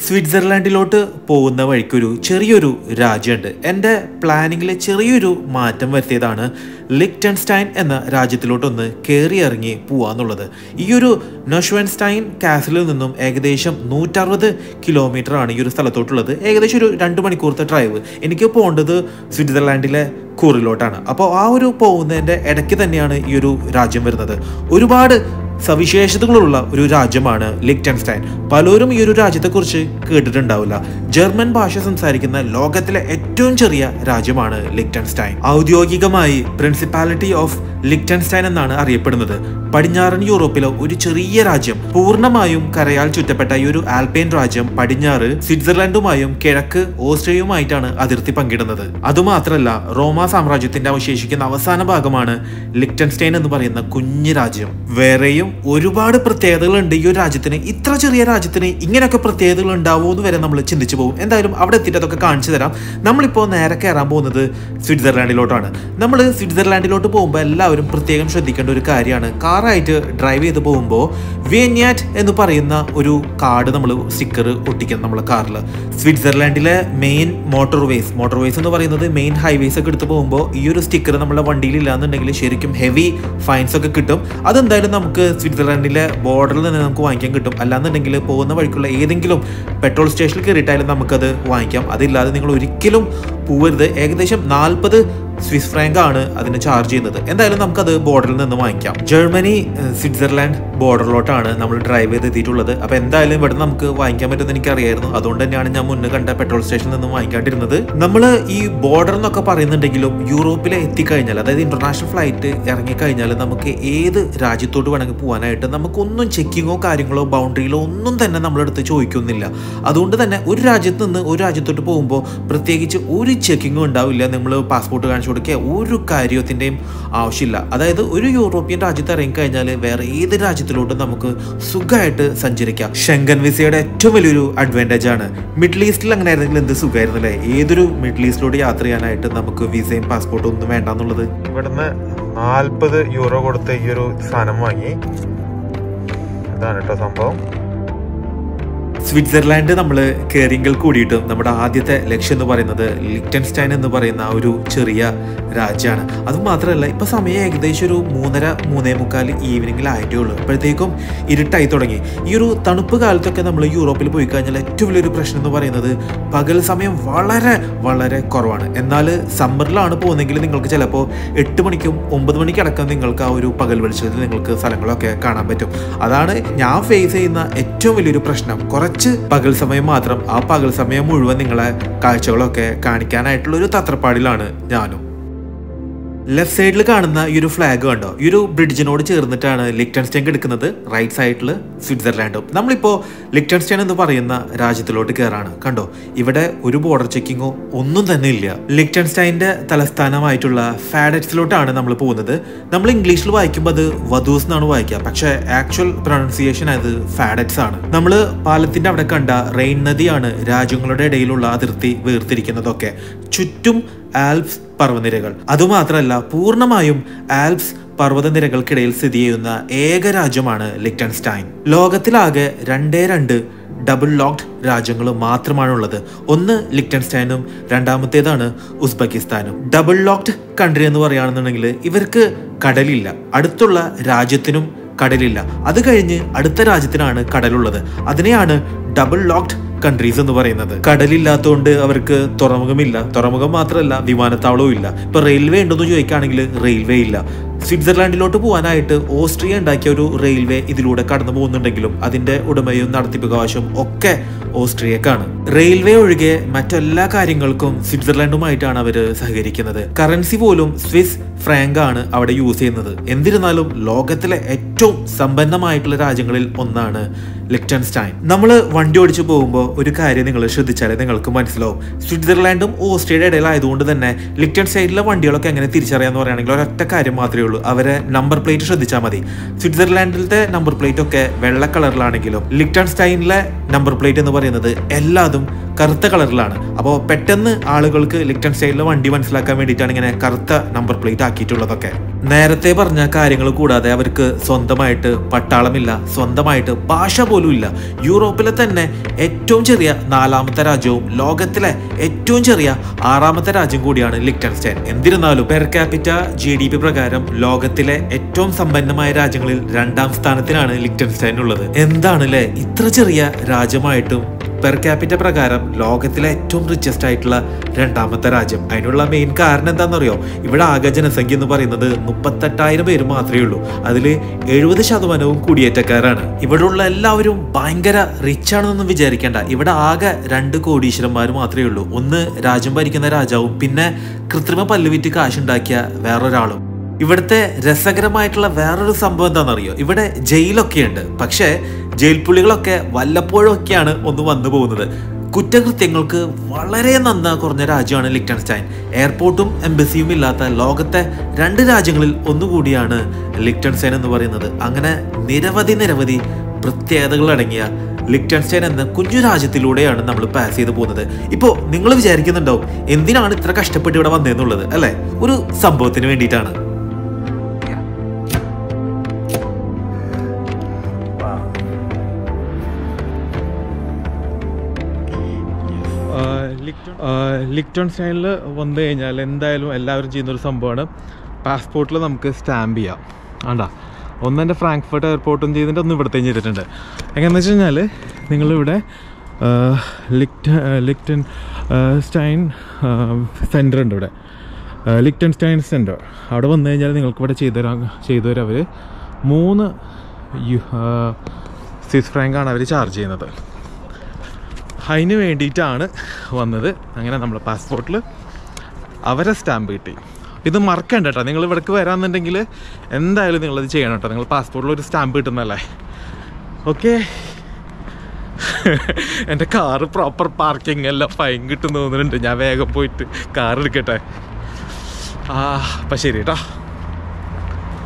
സ്വിറ്റ്സർലാൻഡിലോട്ട് പോകുന്ന വഴിക്കൊരു ചെറിയൊരു രാജ്യമുണ്ട് എൻ്റെ പ്ലാനിങ്ങിൽ ചെറിയൊരു മാറ്റം വരുത്തിയതാണ് ലിക്റ്റൻസ്റ്റൈൻ എന്ന രാജ്യത്തിലോട്ടൊന്ന് കയറി ഇറങ്ങി പോവാന്നുള്ളത് ഈ ഒരു നൊഷ്വൻസ്റ്റൈൻ കാസിലിൽ നിന്നും ഏകദേശം നൂറ്ററുപത് കിലോമീറ്റർ ആണ് ഈ ഒരു സ്ഥലത്തോട്ടുള്ളത് ഏകദേശം ഒരു രണ്ട് മണിക്കൂറത്തെ ഡ്രൈവ് എനിക്ക് പോകേണ്ടത് സ്വിറ്റ്സർലാൻഡിലെ കൂറിലോട്ടാണ് അപ്പോൾ ആ ഒരു പോകുന്നതിൻ്റെ ഇടയ്ക്ക് തന്നെയാണ് ഈ ഒരു രാജ്യം വരുന്നത് ഒരുപാട് സവിശേഷതകളുള്ള ഒരു രാജ്യമാണ് ലിക്റ്റൻസ്റ്റൈൻ പലരും ഈ ഒരു രാജ്യത്തെക്കുറിച്ച് കേട്ടിട്ടുണ്ടാവില്ല ജർമ്മൻ ഭാഷ സംസാരിക്കുന്ന ലോകത്തിലെ ഏറ്റവും ചെറിയ രാജ്യമാണ് ലിക്റ്റൻസ്റ്റൈൻ ഔദ്യോഗികമായി പ്രിൻസിപ്പാലിറ്റി ഓഫ് ലിക്റ്റൻസ്റ്റൈൻ എന്നാണ് അറിയപ്പെടുന്നത് പടിഞ്ഞാറൻ യൂറോപ്പിലെ ഒരു ചെറിയ രാജ്യം പൂർണ്ണമായും കരയാൽ ചുറ്റപ്പെട്ട ഈ ഒരു ആൽപൈൻ രാജ്യം പടിഞ്ഞാറ് സ്വിറ്റ്സർലൻഡുമായും കിഴക്ക് ഓസ്ട്രിയയുമായിട്ടാണ് അതിർത്തി പങ്കിടുന്നത് അതുമാത്രമല്ല റോമ സാമ്രാജ്യത്തിന്റെ അവശേഷിക്കുന്ന അവസാന ഭാഗമാണ് ലിക്റ്റൻസ്റ്റൈൻ എന്ന് പറയുന്ന കുഞ്ഞു രാജ്യം വേറെയും ഒരുപാട് പ്രത്യേകതകളുണ്ട് ഈ ഒരു രാജ്യത്തിന് ഇത്ര ചെറിയ രാജ്യത്തിന് ഇങ്ങനെയൊക്കെ പ്രത്യേകതകൾ ഉണ്ടാവുമോ എന്ന് വരെ നമ്മൾ ചിന്തിച്ചു പോകും എന്തായാലും അവിടെ എത്തിയിട്ട് അതൊക്കെ കാണിച്ചു തരാം നമ്മളിപ്പോൾ നേരെ കയറാൻ പോകുന്നത് സ്വിറ്റ്സർലാൻഡിലോട്ടാണ് നമ്മൾ സ്വിറ്റ്സർലാൻഡിലോട്ട് പോകുമ്പോൾ എല്ലാവരും പ്രത്യേകം ശ്രദ്ധിക്കേണ്ട ഒരു കാര്യമാണ് കാറായിട്ട് ഡ്രൈവ് ചെയ്ത് പോകുമ്പോൾ വിയന്യാറ്റ് എന്ന് പറയുന്ന ഒരു കാർഡ് നമ്മൾ സ്റ്റിക്കർ ഒട്ടിക്കണം നമ്മളെ കാറിൽ സ്വിറ്റ്സർലാൻഡിലെ main motorways motorways എന്ന് പറയുന്നത് മെയിൻ ഹൈവേസ് ഒക്കെ എടുത്ത് പോകുമ്പോൾ ഈ ഒരു സ്റ്റിക്കർ നമ്മുടെ വണ്ടിയിൽ ഇല്ലാന്നുണ്ടെങ്കിൽ ശരിക്കും ഹെവി ഫൈൻസ് ഒക്കെ കിട്ടും അതെന്തായാലും നമുക്ക് സ്വിറ്റ്സർലാൻഡിലെ ബോർഡറിൽ നിന്ന് നമുക്ക് വാങ്ങിക്കാൻ കിട്ടും അല്ലാന്നുണ്ടെങ്കിൽ പോകുന്ന വഴിക്കുള്ള ഏതെങ്കിലും പെട്രോൾ സ്റ്റേഷനിൽ കയറിയിട്ടായാലും നമുക്കത് വാങ്ങിക്കാം അതില്ലാതെ നിങ്ങൾ ഒരിക്കലും പോവരുത് ഏകദേശം നാൽപ്പത് സ്വിസ് ഫ്രാങ്ക് ആണ് അതിന് ചാർജ് ചെയ്യുന്നത് എന്തായാലും നമുക്കത് ബോർഡറിൽ നിന്ന് വാങ്ങിക്കാം ജർമ്മനി ഏഹ്, സ്വിറ്റ്സർലാൻഡ് ബോർഡറിലോട്ടാണ് നമ്മൾ ഡ്രൈവ് ചെയ്ത് എത്തിയിട്ടുള്ളത് അപ്പോൾ എന്തായാലും ഇവിടെ നമുക്ക് വാങ്ങിക്കാൻ പറ്റുമെന്ന് എനിക്കറിയായിരുന്നു അതുകൊണ്ട് തന്നെയാണ് ഞാൻ മുന്നേ കണ്ട പെട്രോൾ സ്റ്റേഷനിൽ നിന്ന് വാങ്ങിക്കാണ്ടിരുന്നത് നമ്മൾ ഈ ബോർഡർ എന്നൊക്കെ പറയുന്നുണ്ടെങ്കിലും യൂറോപ്പിൽ എത്തിക്കഴിഞ്ഞാൽ അതായത് ഇന്റർനാഷണൽ ഫ്ലൈറ്റ് ഇറങ്ങിക്കഴിഞ്ഞാൽ നമുക്ക് ഏത് രാജ്യത്തോട്ട് വേണമെങ്കിൽ പോകാനായിട്ട് നമുക്കൊന്നും ചെക്കിങ്ങോ കാര്യങ്ങളോ ബൗണ്ടറിയിലോ ഒന്നും തന്നെ നമ്മളടുത്ത് ചോദിക്കുന്നില്ല അതുകൊണ്ട് തന്നെ ഒരു രാജ്യത്ത് നിന്ന് ഒരു രാജ്യത്തോട്ട് പോകുമ്പോൾ പ്രത്യേകിച്ച് ഒരു ചെക്കിങ്ങും ഉണ്ടാവില്ല നമ്മൾ പാസ്പോർട്ട് കാണിച്ചു കൊടുക്കുക ഒരു കാര്യത്തിൻ്റെയും ആവശ്യമില്ല അതായത് ഒരു യൂറോപ്യൻ രാജ്യത്ത് ഇറങ്ങിക്കഴിഞ്ഞാൽ വേറെ ഏത് രാജ്യത്തിലോട്ടും നമുക്ക് സുഖമായിട്ട് സഞ്ചരിക്കാം ഷെങ്കൻ വിസയുടെ ഏറ്റവും വലിയൊരു അഡ്വാൻറ്റേജ് ആണ് മിഡിൽ ഈസ്റ്റിൽ അങ്ങനെ ആയിരുന്നെങ്കിൽ എന്ത് സുഖമായിരുന്നു അല്ലേ ഏതൊരു മിഡിൽ ഈസ്റ്റിലോട്ട് യാത്ര ചെയ്യാനായിട്ട് നമുക്ക് വിസയും പാസ്പോർട്ടും ഒന്നും വേണ്ട എന്നുള്ളത് ഇവിടുന്ന് നാൽപ്പത് യൂറോ കൊടുത്ത് ഈ ഒരു സാധനം വാങ്ങി ഇതാണ് കേട്ടോ സംഭവം സ്വിറ്റ്സർലാൻഡ് നമ്മൾ കയറിയെങ്കിൽ കൂടിയിട്ടും നമ്മുടെ ആദ്യത്തെ ലക്ഷ്യം എന്ന് പറയുന്നത് ലിക്റ്റൻസ്റ്റൈൻ എന്ന് പറയുന്ന ആ ഒരു ചെറിയ രാജ്യമാണ് അത് മാത്രമല്ല ഇപ്പൊ സമയം ഏകദേശം ഒരു മൂന്നര മൂന്നേ മുക്കാൽ ഈവനിങ്ങിലായിട്ടേ ഉള്ളൂ അപ്പോഴത്തേക്കും ഇരുട്ടായി തുടങ്ങി ഈ ഒരു തണുപ്പ് കാലത്തൊക്കെ നമ്മൾ യൂറോപ്പിൽ പോയി കഴിഞ്ഞാൽ ഏറ്റവും വലിയൊരു പ്രശ്നം എന്ന് പറയുന്നത് പകൽ സമയം വളരെ വളരെ കുറവാണ് എന്നാൽ സമ്മറിലാണ് പോകുന്നതെങ്കിൽ നിങ്ങൾക്ക് ചിലപ്പോൾ എട്ട് മണിക്കും ഒമ്പത് മണിക്കടക്കം നിങ്ങൾക്ക് ആ ഒരു പകൽ വെളിച്ചത്തിൽ നിങ്ങൾക്ക് സ്ഥലങ്ങളൊക്കെ കാണാൻ പറ്റും അതാണ് ഞാൻ ഫേസ് ചെയ്യുന്ന ഏറ്റവും വലിയൊരു പ്രശ്നം കുറച്ച് പകൽ സമയം മാത്രം ആ പകൽ സമയം മുഴുവൻ നിങ്ങളെ കാഴ്ചകളൊക്കെ കാണിക്കാനായിട്ടുള്ള ഒരു തത്രപ്പാടിലാണ് ഞാനും ലെഫ്റ്റ് സൈഡിൽ കാണുന്ന ഈ ഒരു ഫ്ലാഗ് കണ്ടോ ഈ ഒരു ബ്രിഡ്ജിനോട് ചേർന്നിട്ടാണ് ലിക്റ്റൻസ്റ്റൈൻ എടുക്കുന്നത് റൈറ്റ് സൈഡിൽ സ്വിറ്റ്സർലാൻഡും നമ്മളിപ്പോൾ ലിക്റ്റൻസ്റ്റൈൻ എന്ന് പറയുന്ന രാജ്യത്തിലോട്ട് കയറാണ് കണ്ടോ ഇവിടെ ഒരു ബോർഡർ ചെക്കിങ്ങോ ഒന്നും തന്നെ ഇല്ല ലിക്റ്റൻസ്റ്റൈൻ്റെ തലസ്ഥാനമായിട്ടുള്ള ഫാഡറ്റ്സിലോട്ടാണ് നമ്മൾ പോകുന്നത് നമ്മൾ ഇംഗ്ലീഷിൽ വായിക്കുമ്പോൾ അത് വധൂസ് എന്നാണ് വായിക്കുക പക്ഷേ ആക്ച്വൽ പ്രൊണൗൺസിയേഷൻ അത് ഫാഡറ്റ്സ് ആണ് നമ്മൾ പാലത്തിന്റെ അവിടെ കണ്ട റെയിൻ നദിയാണ് രാജ്യങ്ങളുടെ ഇടയിലുള്ള അതിർത്തി വേർതിരിക്കുന്നതൊക്കെ ചുറ്റും ആൽപ്സ് പർവ്വനിരകൾ അതുമാത്രമല്ല പൂർണ്ണമായും ആൽപ്സ് പർവ്വതനിരകൾക്കിടയിൽ സ്ഥിതി ചെയ്യുന്ന ഏക രാജ്യമാണ് ലിക്റ്റൻസ്റ്റൈൻ ലോകത്തിലാകെ രണ്ടേ രണ്ട് ഡബിൾ ലോക്ഡ് രാജ്യങ്ങൾ മാത്രമാണുള്ളത് ഒന്ന് ലിക്റ്റൻസ്റ്റൈനും രണ്ടാമത്തേതാണ് ഉസ്ബെക്കിസ്ഥാനും ഡബിൾ ലോക്ഡ് കൺട്രി എന്ന് പറയുകയാണെന്നുണ്ടെങ്കിൽ ഇവർക്ക് കടലില്ല അടുത്തുള്ള രാജ്യത്തിനും കടലില്ല അത് കഴിഞ്ഞ് അടുത്ത രാജ്യത്തിനാണ് കടലുള്ളത് അതിനെയാണ് ഡബിൾ ലോക്ഡ് കൺട്രീസ് എന്ന് പറയുന്നത് കടലില്ലാത്തതുകൊണ്ട് അവർക്ക് തുറമുഖമില്ല തുറമുഖം മാത്രമല്ല വിമാനത്താവളവും ഇല്ല ഇപ്പൊ റെയിൽവേ ഉണ്ടെന്ന് ചോദിക്കുകയാണെങ്കിൽ റെയിൽവേ ഇല്ല സ്വിറ്റ്സർലാൻഡിലോട്ട് പോകാനായിട്ട് ഓസ്ട്രിയ ഉണ്ടാക്കിയ ഒരു റെയിൽവേ ഇതിലൂടെ കടന്നു പോകുന്നുണ്ടെങ്കിലും അതിന്റെ ഉടമയും നടത്തിപ്പുകാവശവും ഒക്കെ ഓസ്ട്രിയക്കാണ് റെയിൽവേ ഒഴികെ മറ്റെല്ലാ കാര്യങ്ങൾക്കും സ്വിറ്റ്സർലാൻഡുമായിട്ടാണ് അവർ സഹകരിക്കുന്നത് കറൻസി പോലും സ്വിസ് ഫ്രാങ്ക് ആണ് അവിടെ യൂസ് ചെയ്യുന്നത് എന്നിരുന്നാലും ലോകത്തിലെ ഏറ്റവും സമ്പന്നമായിട്ടുള്ള രാജ്യങ്ങളിൽ ഒന്നാണ് ലിക്റ്റൻസ്റ്റൈൻ നമ്മൾ വണ്ടി ഓടിച്ചു പോകുമ്പോൾ ഒരു കാര്യം നിങ്ങൾ ശ്രദ്ധിച്ചാലേ നിങ്ങൾക്ക് മനസ്സിലാവും സ്വിറ്റ്സർലാൻഡും ഓസ്ട്രേലിയ ഇടയിലായതുകൊണ്ട് തന്നെ ലിക്റ്റൻസ്റ്റൈനിലെ വണ്ടികളൊക്കെ എങ്ങനെ തിരിച്ചറിയാന്ന് പറയുകയാണെങ്കിൽ ഒരൊറ്റ കാര്യം മാത്രമേ ഉള്ളൂ അവരെ നമ്പർ പ്ലേറ്റ് ശ്രദ്ധിച്ചാൽ മതി സ്വിറ്റ്സർലാൻഡിലത്തെ നമ്പർ പ്ലേറ്റ് ഒക്കെ വെള്ള കളറിലാണെങ്കിലും ലിക്റ്റൻസ്റ്റൈനിലെ നമ്പർ പ്ലേറ്റ് എന്ന് പറയുന്നത് എല്ലാതും കറുത്ത കളറിലാണ് അപ്പോൾ പെട്ടെന്ന് ആളുകൾക്ക് ലിക്റ്റൻസ്റ്റൈനിലെ വണ്ടി മനസ്സിലാക്കാൻ വേണ്ടിയിട്ടാണ് ഇങ്ങനെ കറുത്ത നമ്പർ പ്ലേറ്റ് ആക്കിയിട്ടുള്ളതൊക്കെ നേരത്തെ പറഞ്ഞ കാര്യങ്ങൾ കൂടാതെ അവർക്ക് സ്വന്തമായിട്ട് പട്ടാളമില്ല സ്വന്തമായിട്ട് ഭാഷ പോലും ഇല്ല യൂറോപ്പിലെ തന്നെ ഏറ്റവും ചെറിയ നാലാമത്തെ രാജ്യവും ലോകത്തിലെ ഏറ്റവും ചെറിയ ആറാമത്തെ രാജ്യം കൂടിയാണ് ലിക്ടൻസ്റ്റൈൻ എന്നിരുന്നാലും per capita G D P പ്രകാരം ലോകത്തിലെ ഏറ്റവും സമ്പന്നമായ രാജ്യങ്ങളിൽ രണ്ടാം സ്ഥാനത്തിനാണ് ലിക്ടൻസ്റ്റൈൻ ഉള്ളത് എന്താണല്ലേ ഇത്ര ചെറിയ രാജ്യമായിട്ടും പെർ ക്യാപിറ്റ പ്രകാരം ലോകത്തിലെ ഏറ്റവും റിച്ചസ്റ്റ് ആയിട്ടുള്ള രണ്ടാമത്തെ രാജ്യം അതിനുള്ള മെയിൻ കാരണം എന്താണെന്നറിയോ ഇവിടെ ആകെ ജനസംഖ്യ എന്ന് പറയുന്നത് മുപ്പത്തെട്ടായിരം പേര് മാത്രമേ ഉള്ളൂ അതിൽ എഴുപത് ശതമാനവും കുടിയേറ്റക്കാരാണ് ഇവിടെയുള്ള എല്ലാവരും ഭയങ്കര റിച്ച് ആണെന്നൊന്നും വിചാരിക്കേണ്ട ഇവിടെ ആകെ രണ്ട് കോടീശ്വരന്മാർ മാത്രമേ ഉള്ളൂ ഒന്ന് രാജ്യം ഭരിക്കുന്ന രാജാവും പിന്നെ കൃത്രിമ പല്ലുവിറ്റ് കാശുണ്ടാക്കിയ വേറൊരാളും ഇവിടുത്തെ രസകരമായിട്ടുള്ള വേറൊരു സംഭവം എന്താണെന്നറിയോ ഇവിടെ ജയിലൊക്കെ ഉണ്ട് പക്ഷേ ജയിൽ പുള്ളികളൊക്കെ വല്ലപ്പോഴും ഒക്കെയാണ് ഒന്ന് വന്നു പോകുന്നത് കുറ്റകൃത്യങ്ങൾക്ക് വളരെ നന്ന കുറഞ്ഞ രാജ്യമാണ് ലിക്ടൺസ്റ്റൈൻ എയർപോർട്ടും എംബസിയും ഇല്ലാത്ത ലോകത്തെ രണ്ട് രാജ്യങ്ങളിൽ ഒന്നുകൂടിയാണ് ലിക്ടൺസ്റ്റൈൻ എന്ന് പറയുന്നത് അങ്ങനെ നിരവധി നിരവധി പ്രത്യേകതകൾ അടങ്ങിയ ലിക്ടൺസ്റ്റൈൻ എന്ന കുഞ്ഞു രാജ്യത്തിലൂടെയാണ് നമ്മൾ പാസ് ചെയ്ത് പോകുന്നത് ഇപ്പോൾ നിങ്ങൾ വിചാരിക്കുന്നുണ്ടാവും എന്തിനാണ് ഇത്ര കഷ്ടപ്പെട്ട് ഇവിടെ വന്നതെന്നുള്ളത് അല്ലേ ഒരു സംഭവത്തിന് വേണ്ടിയിട്ടാണ് ലിക്ടൺ സ്റ്റൈനിൽ വന്നു കഴിഞ്ഞാൽ എന്തായാലും എല്ലാവരും ചെയ്യുന്ന ഒരു സംഭവമാണ് പാസ്പോർട്ടിൽ നമുക്ക് സ്റ്റാമ്പ് ചെയ്യാം ആണ്ടാ ഒന്ന് എൻ്റെ ഫ്രാങ്ക്ഫർട്ട് എയർപോർട്ടും ചെയ്തിട്ട് ഒന്ന് ഇവിടുത്തെയും ചെയ്തിട്ടുണ്ട് എങ്ങനെയാണെന്ന് വെച്ച് കഴിഞ്ഞാൽ നിങ്ങളിവിടെ ലിക്ട ലിക്ടൺ സ്റ്റൈൻ സെൻറ്റർ ഉണ്ട് ഇവിടെ ലിക്ടൺ സ്റ്റൈൻ സെൻറ്റർ അവിടെ വന്നു കഴിഞ്ഞാൽ നിങ്ങൾക്ക് ഇവിടെ ചെയ്തു തരാൻ ചെയ്തു തരാം അവർ മൂന്ന് യു സ്വിസ് ഫ്രാങ്കാണ് അവർ ചാർജ് ചെയ്യുന്നത് അതിന് വേണ്ടിയിട്ടാണ് വന്നത് അങ്ങനെ നമ്മുടെ പാസ്പോർട്ടിൽ അവരെ സ്റ്റാമ്പ് കിട്ടി ഇത് മറക്കണ്ട കേട്ടോ നിങ്ങൾ ഇവിടേക്ക് വരാമെന്നുണ്ടെങ്കിൽ എന്തായാലും നിങ്ങളത് ചെയ്യണം കേട്ടോ നിങ്ങൾ പാസ്പോർട്ടിൽ ഒരു സ്റ്റാമ്പ് കിട്ടുന്നല്ലേ ഓക്കെ എൻ്റെ കാറ് പ്രോപ്പർ പാർക്കിംഗ് എല്ലാം ഫൈൻ കിട്ടുന്നു തോന്നുന്നുണ്ട് ഞാൻ വേഗം പോയിട്ട് കാർ എടുക്കട്ടെ ആ അപ്പം ശരി കേട്ടോ